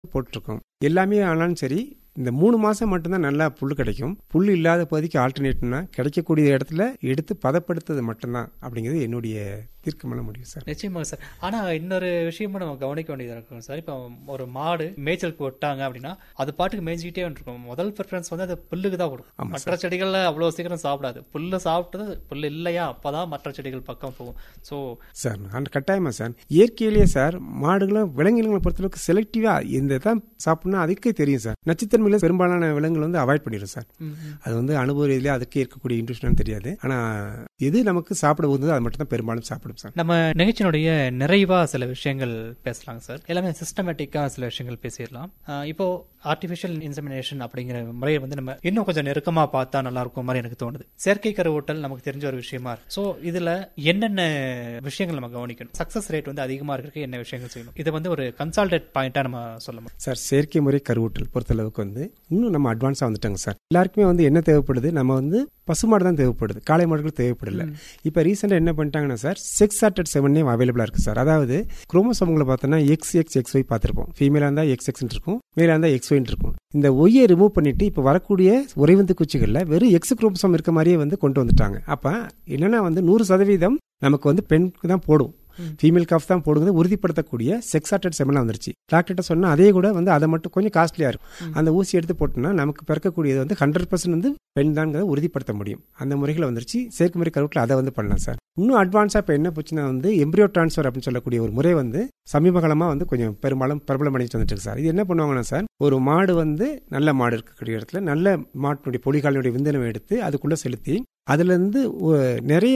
போட்டிருக்கோம் எல்லாமே ஆனாலும் சரி இந்த மூணு மாசம் மட்டும்தான் நல்லா புல் கிடைக்கும் புல் இல்லாத பகுதிக்கு ஆல்டர்னேட்னா கிடைக்கக்கூடிய இடத்துல எடுத்து பதப்படுத்துறது மட்டும்தான் அப்படிங்கிறது என்னுடைய தீர்க்கமான முடிவு சார் நிச்சயமாக சார் ஆனா இன்னொரு விஷயமும் நம்ம கவனிக்க வேண்டியதா இருக்கும் சார் இப்போ ஒரு மாடு மேய்ச்சலுக்கு விட்டாங்க அப்படின்னா அது பாட்டுக்கு மேய்ஞ்சிக்கிட்டே இருக்கும் முதல் ப்ரிஃபரன்ஸ் வந்து அது புல்லுக்கு தான் கொடுக்கும் மற்ற செடிகள்ல அவ்வளவு சீக்கிரம் சாப்பிடாது புல்லு சாப்பிட்டது புல்லு இல்லையா அப்பதான் மற்ற செடிகள் பக்கம் போகும் ஸோ சார் அந்த கட்டாயமா சார் இயற்கையிலேயே சார் மாடுகளும் விலங்கினங்களை பொறுத்தளவுக்கு செலக்டிவா இந்த தான் சாப்பிடணும் அதுக்கே தெரியும் சார் நச்சுத்தன்மையில பெரும்பாலான விலங்குகள் வந்து அவாய்ட் பண்ணிடும் சார் அது வந்து அனுபவ ரீதியில அதுக்கே இருக்கக்கூடிய இன்ட்ரெஸ்ட் தெரியாது ஆனா எது நமக்கு சாப்பிட உதவுதோ அது மட்டும் தான் பெரும்பாலும் சாப்பிடும் சார் நம்ம நிகழ்ச்சியினுடைய நிறைவா சில விஷயங்கள் பேசலாங்க சார் எல்லாமே சிஸ்டமேட்டிக்கா சில விஷயங்கள் பேசிடலாம் ஆஹ் இப்போ ஆர்டிஃபிஷியல் இன்செமினேஷன் அப்படிங்கிற முறையை வந்து நம்ம இன்னும் கொஞ்சம் நெருக்கமா பார்த்தா நல்லா இருக்கும் மாதிரி எனக்கு தோணுது செயற்கை கருவூட்டல் நமக்கு தெரிஞ்ச ஒரு விஷயமா இருக்கு ஸோ இதுல என்னென்ன விஷயங்கள் நம்ம கவனிக்கணும் சக்சஸ் ரேட் வந்து அதிகமா இருக்கிறதுக்கு என்ன விஷயங்கள் செய்யணும் இது வந்து ஒரு கன்சால்டேட் பாயிண்டா நம்ம சொல்ல முடியும் சார் செயற்கை முறை கருவூட்டல் பொறுத்தளவுக்கு வந்து இன்னும் நம்ம அட்வான்ஸா வந்துட்டாங்க சார் எல்லாருக்குமே வந்து என்ன தேவைப்படுது நம்ம வந்து பசுமாடு தான் தேவைப்படுது காளை மாடுகள் தேவைப்படல இப்ப ரீசெண்டா என்ன பண்ணிட்டாங்கன்னா சார் செக்ஸ் ஆர்டட் செவனே அவைலபிளா இருக்கு சார் அதாவது குரோமோசோம்களை பார்த்தோம்னா எக்ஸ் எக்ஸ் எக்ஸ் ஒய் பார்த்திருப்போம் ஃபீமேலா இருந்தா எக்ஸ் எக்ஸ் இருக்கும் மேலா இருந்தா எக்ஸ் ஒய் இருக்கும் இந்த ஒய்யை ரிமூவ் பண்ணிட்டு இப்ப வரக்கூடிய உறைவந்து குச்சிகள்ல வெறும் எக்ஸ் குரோமோசோம் இருக்க மாதிரியே வந்து கொண்டு வந்துட்டாங்க அப்ப என்னன்னா வந்து நூறு சதவீதம் நமக்கு வந்து பெண்ணுக்கு தான் போடும் ஃபீமேல் காஃப் தான் போடுங்கிறது உறுதிப்படுத்தக்கூடிய செக்ஸ் ஆர்டட் செமெல்லாம் வந்துருச்சு டாக்டர்கிட்ட சொன்னா அதே கூட வந்து அதை மட்டும் கொஞ்சம் காஸ்ட்லியா இருக்கும் அந்த ஊசி எடுத்து போட்டோம்னா நமக்கு பிறக்கக்கூடியது வந்து ஹண்ட்ரட் பர்சன்ட் வந்து பெண் தான்ங்கிறத உறுதிப்படுத்த முடியும் அந்த முறைகளை வந்துருச்சு செயற்கை முறை கருவட்டில் அதை வந்து பண்ணலாம் சார் இன்னும் அட்வான்ஸா இப்போ என்ன போச்சுன்னா வந்து எம்ப்ரியோ டிரான்ஸ்ஃபர் அப்படின்னு சொல்லக்கூடிய ஒரு முறை வந்து சமீப காலமா வந்து கொஞ்சம் பெரும்பாலும் பிரபலம் அடைஞ்சிட்டு வந்துட்டு இருக்கு சார் இது என்ன பண்ணுவாங்கன்னா சார் ஒரு மாடு வந்து நல்ல மாடு இருக்கக்கூடிய இடத்துல நல்ல மாட்டினுடைய பொடிகாலினுடைய விந்தனவை எடுத்து அதுக்குள்ள செலுத்தி அதுல இருந்து ஒ- நிறைய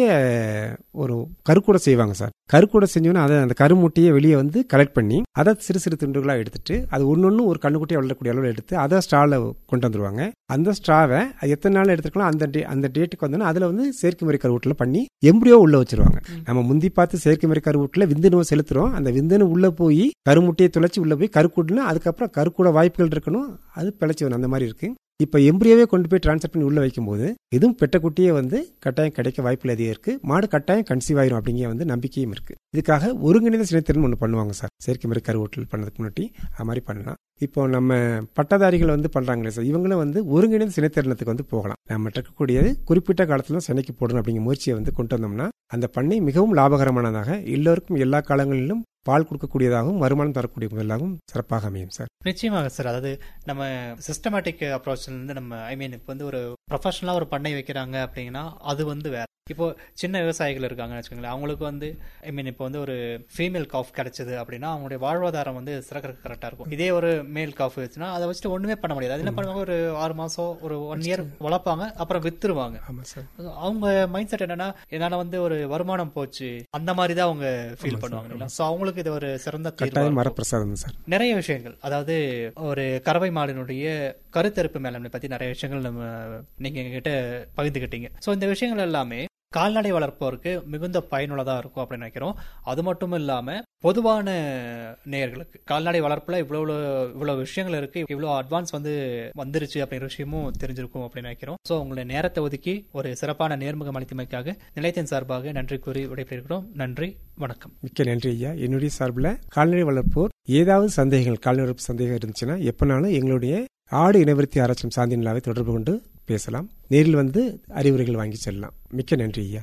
ஒரு கருக்கூடை செய்வாங்க சார் கருக்கூடை செஞ்சோன்னா அதை அந்த கருமுட்டையை வெளியே வந்து கலெக்ட் பண்ணி அதை சிறு சிறு துண்டுகளா எடுத்துட்டு அது ஒன்னொன்னு ஒரு கண்ணுக்குட்டியை வளரக்கூடிய அளவில் எடுத்து அதை ஸ்ட்ரால கொண்டு வந்துருவாங்க அந்த ஸ்ட்ராவை அது எத்தனை நாள் எடுத்துக்கலாம் அந்த டே அந்த டேட்டுக்கு வந்தோன்னா அதுல வந்து செயற்கை முறை கருவூட்டில் பண்ணி எம்பரியோ உள்ள வச்சிருவாங்க நம்ம முந்தி பார்த்து செயற்கை முறை கருவூட்டில் விந்தணுவை செலுத்துறோம் அந்த விந்தணு உள்ள போய் கருமுட்டையை துளைச்சி உள்ள போய் கருக்கூடுனா அதுக்கப்புறம் கருக்கூட வாய்ப்புகள் இருக்கணும் அது பிழைச்சி வரும் அந்த மாதிரி இருக்கு இப்ப எம்பிரியோவே கொண்டு போய் டிரான்ஸ்ஃபர் பண்ணி உள்ள வைக்கும்போது இதுவும் பெட்ட குட்டியே வந்து கட்டாயம் கிடைக்க வாய்ப்புகள் அதிகம் இருக்கு மாடு கட்டாயம் கன்சீவ் ஆயிரும் அப்படிங்கிற வந்து நம்பிக்கையும் இருக்கு இதுக்காக ஒருங்கிணைந்த சினைத்திறன் ஒன்று பண்ணுவாங்க சார் செயற்கை முறை கருவூட்டல் பண்ணதுக்கு முன்னாடி அது மாதிரி பண்ணலாம் இப்போ நம்ம பட்டதாரிகள் வந்து பண்றாங்களே சார் இவங்களும் வந்து ஒருங்கிணைந்த சினைத்திறனத்துக்கு வந்து போகலாம் நம்ம இருக்கக்கூடியது குறிப்பிட்ட காலத்துல சினைக்கு போடணும் அப்படிங்கிற முயற்சியை வந்து கொண்டு வந்தோம்னா அந்த பண்ணை மிகவும் லாபகரமானதாக எல்லோருக்கும் எல்லா காலங்களிலும் பால் கொடுக்கக்கூடியதாகவும் வருமானம் தரக்கூடிய முதலாகவும் சிறப்பாக அமையும் சார் நிச்சயமாக சார் அதாவது நம்ம சிஸ்டமேட்டிக் அப்ரோச்ல இருந்து நம்ம ஐ மீன் இப்போ வந்து ஒரு ப்ரொஃபஷனலா ஒரு பண்ணை வைக்கிறாங்க அப்படின்னா அது வந்து வேற இப்போ சின்ன விவசாயிகள் இருக்காங்கன்னு வச்சுக்கோங்களேன் அவங்களுக்கு வந்து ஐ மீன் இப்போ வந்து ஒரு ஃபீமேல் காஃப் கிடைச்சது அப்படின்னா அவங்களுடைய வாழ்வாதாரம் வந்து சிறக்கிறதுக்கு கரெக்டா இருக்கும் இதே ஒரு மேல் காஃப் வச்சுன்னா அதை வச்சுட்டு ஒண்ணுமே பண்ண முடியாது அது என்ன பண்ணுவாங்க ஒரு ஆறு மாசம் ஒரு ஒன் இயர் வளர்ப்பாங்க அப்புறம் வித்துருவாங்க ஆமா சார் அவங்க மைண்ட் செட் என்னன்னா என்னால வந்து ஒரு வருமானம் போச்சு அந்த மாதிரி தான் அவங்க ஃபீல் பண்ணுவாங்க சோ அவங்களுக்கு இது ஒரு சிறந்த தீர்வா கட்டாயம் இருக்கும். மரப்பிரசாதம் சார் நிறைய விஷயங்கள் அதாவது ஒரு கறவை மாடினுடைய கருத்தரிப்பு மேலாண்மை பத்தி நிறைய விஷயங்கள் நம்ம நீங்க எங்ககிட்ட பகிர்ந்துக்கிட்டீங்க சோ இந்த விஷயங்கள் எல்லாமே கால்நடை வளர்ப்போருக்கு மிகுந்த பயனுள்ளதா இருக்கும் அப்படின்னு நினைக்கிறோம் அது மட்டும் இல்லாம பொதுவான நேயர்களுக்கு கால்நடை வளர்ப்புல இவ்வளவு இவ்வளவு விஷயங்கள் இருக்கு இவ்வளவு அட்வான்ஸ் வந்து வந்துருச்சு அப்படிங்கிற விஷயமும் தெரிஞ்சிருக்கும் அப்படின்னு நினைக்கிறோம் சோ உங்களுடைய நேரத்தை ஒதுக்கி ஒரு சிறப்பான நேர்முகம் அளித்தமைக்காக நிலையத்தின் சார்பாக நன்றி கூறி விடைபெறுகிறோம் நன்றி வணக்கம் மிக்க நன்றி ஐயா என்னுடைய சார்பில் கால்நடை வளர்ப்போர் ஏதாவது சந்தேகங்கள் கால்நடை வளர்ப்பு சந்தேகம் இருந்துச்சுன்னா எப்பனாலும் எங்களுடைய ஆடு இனவிருத்தி ஆராய்ச்சி சாந்தி நிலாவை தொடர்பு கொண்டு பேசலாம் நேரில் வந்து அறிவுரைகள் வாங்கி செல்லலாம் மிக்க நன்றி ஐயா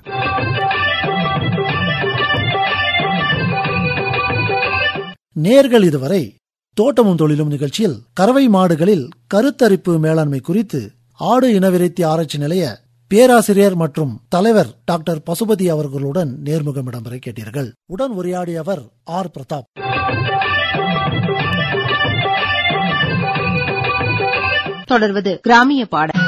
நேர்கள் இதுவரை தோட்டமும் தொழிலும் நிகழ்ச்சியில் கறவை மாடுகளில் கருத்தரிப்பு மேலாண்மை குறித்து ஆடு இனவிருத்தி ஆராய்ச்சி நிலைய பேராசிரியர் மற்றும் தலைவர் டாக்டர் பசுபதி அவர்களுடன் நேர்முகம் இடம்பெற கேட்டீர்கள் உடன் உரையாடியவர் ஆர் பிரதாப் தொடர்வது கிராமிய பாடல்